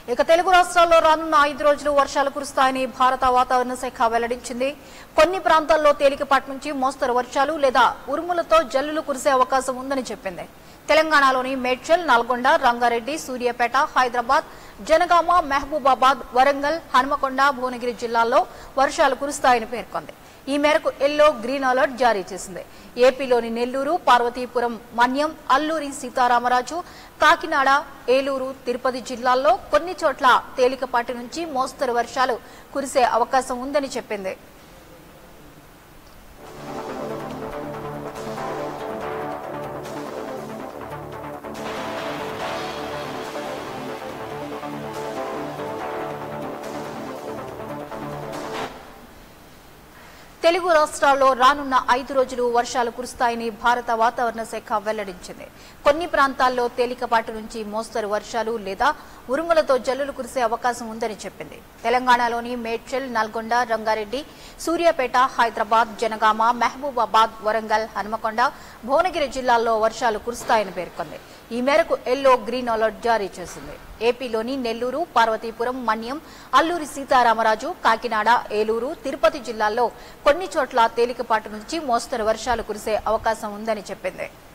ఇక తెలుగు రాష్ట్రాల్లో రానున్న ఐదు రోజులు వర్షాలు కురుస్తాయని భారత వాతావరణ శాఖ వెల్లడించింది కొన్ని ప్రాంతాల్లో తేలికపాటి నుంచి మోస్తరు వర్షాలు లేదా ఉరుములతో జల్లులు కురిసే అవకాశం ఉందని చెప్పింది తెలంగాణలోని మేడ్చల్ నల్గొండ రంగారెడ్డి సూర్యాపేట హైదరాబాద్ జనగామ మహబూబాబాద్ వరంగల్ హనుమకొండ భువనగిరి జిల్లాల్లో వర్షాలు కురుస్తాయని పేర్కొంది ఈ మేరకు ఎల్లో గ్రీన్ అలర్ట్ జారీ చేసింది ఏపీలోని నెల్లూరు పార్వతీపురం మన్యం అల్లూరి సీతారామరాజు కాకినాడ ఏలూరు తిరుపతి జిల్లాల్లో కొన్ని చోట్ల తేలికపాటి నుంచి మోస్తరు వర్షాలు కురిసే అవకాశం ఉందని చెప్పింది తెలుగు రాష్ట్రాల్లో రానున్న ఐదు రోజులు వర్షాలు కురుస్తాయని భారత వాతావరణ శాఖ వెల్లడించింది కొన్ని ప్రాంతాల్లో తేలికపాటి నుంచి మోస్తరు వర్షాలు లేదా ఉరుములతో జల్లులు కురిసే అవకాశం ఉందని చెప్పింది తెలంగాణలోని మేడ్చల్ నల్గొండ రంగారెడ్డి సూర్యాపేట హైదరాబాద్ జనగామ మహబూబాబాద్ వరంగల్ హనుమకొండ భువనగిరి జిల్లాల్లో వర్షాలు కురుస్తాయని పేర్కొంది ఈ మేరకు ఎల్లో గ్రీన్ అలర్ట్ జారీ చేసింది ఏపీలోని నెల్లూరు పార్వతీపురం మన్యం అల్లూరి సీతారామరాజు కాకినాడ ఏలూరు తిరుపతి జిల్లాల్లో కొన్ని చోట్ల తేలికపాటి నుంచి మోస్తరు వర్షాలు కురిసే అవకాశం ఉందని చెప్పింది